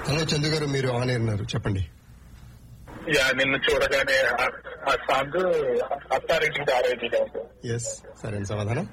Hello Chandu గారు మీరు on air ఉన్నారు చెప్పండి యా నిన్ను చూడగానే ఆ- ఆ సాంగ్ అత్తారింటికి దారేది ఎస్ సరైన సమాధానం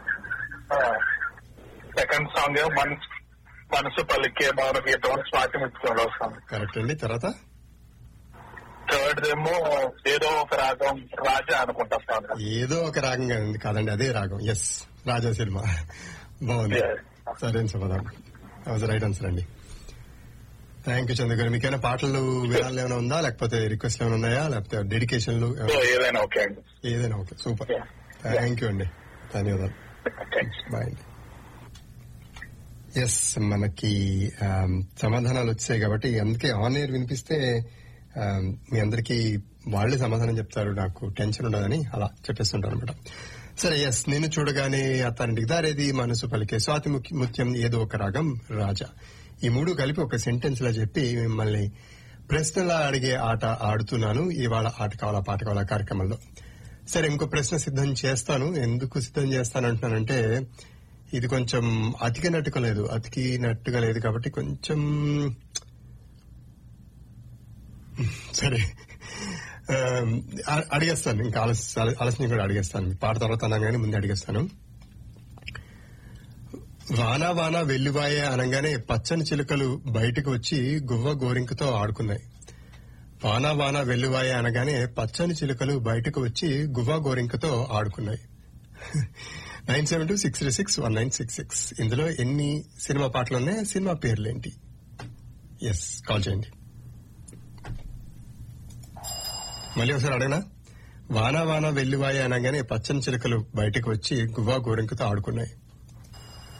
సెకండ్ సాంగ్ ఏమో మనసు మనసు పలికే మౌన గీతం అని స్వాతి ముచ్చుకోవడం సాంగ్ కరెక్ట్ అండి తర్వాత థర్డ్ ఏమో ఏదో ఒక రాగం రాజా అనుకుంటా సాంగ్ ఏదో ఒక రాగంగా ఉంది కాదండి అదే రాగం ఎస్ రాజా సినిమా బాగుంది Yes. సరైన సమాధానం వాజ్ రైట్ ఆన్సర్ అండి థ్యాంక్ యూ చంద్ర గారు మీకైనా పాటలు వినాలి ఏమైనా ఉందా లేకపోతే రిక్వెస్ట్ ఏమైనా ఉన్నాయా లేకపోతే డెడికేషన్లు సో ఏదైనా ఓకే అండి ఏదైనా okay super Yeah. Thank you అండి ధన్యవాదాలు థ్యాంక్స్ బాయ్ అండి ఎస్ మనకి ఆమ్, సమాధానాలు వచ్చాయి కాబట్టి అందుకే ఆన్ ఎయిర్ వినిపిస్తే ఆమ్, మీ అందరికి వాళ్ళే సమాధానం చెప్తారు నాకు టెన్షన్ ఉండదని అలా చెప్పేస్తుంటారు అనమాట సరే ఎస్ నేను చూడగానే అత్తారింటికి దారేది మనసు పలికే స్వాతి ముఖ్య- ముత్యం ఏదో ఒక రాగం రాజా ఈ మూడు కలిపి ఒక సెంటెన్స్ లా చెప్పి మిమ్మల్ని ప్రశ్నలా అడిగే ఆట ఆడుతున్నాను ఇవాళ ఆట కావాలా పాట కావాలా కార్యక్రమంలో సరే ఇంకో ప్రశ్న సిద్ధం చేస్తాను ఎందుకు సిద్ధం చేస్తాను అంటున్నానంటే ఇది కొంచెం అతికినట్టుగా లేదు అతికినట్టుగా లేదు కాబట్టి కొంచెం సరే ఆ, అ- అడిగేస్తాను ఇంకా ఆలస్య ఆలస్యం కూడా అడిగేస్తాను పాట తర్వాత అన్నా కానీ ముందే అడిగేస్తాను వానా వానా వెల్లువాయే అనగానే పచ్చని చిలుకలు బయటకు వచ్చి గువ్వ గోరింకతో ఆడుకున్నాయి వానా వానా వెల్లువాయే అనగానే పచ్చని చిలుకలు బయటకు వచ్చి గువ్వ గోరింకతో ఆడుకున్నాయి nine seven two six three six one nine six six ఇందులో ఎన్ని సినిమా పాటలు ఉన్నాయి సినిమా పేర్లేంటి ఎస్ కాల్ చేయండి మళ్ళీ ఒకసారి అడగనా వానా వానా వెల్లువాయ అనగానే పచ్చని చిలుకలు బయటకు వచ్చి గువ్వా గోరింకతో ఆడుకున్నాయి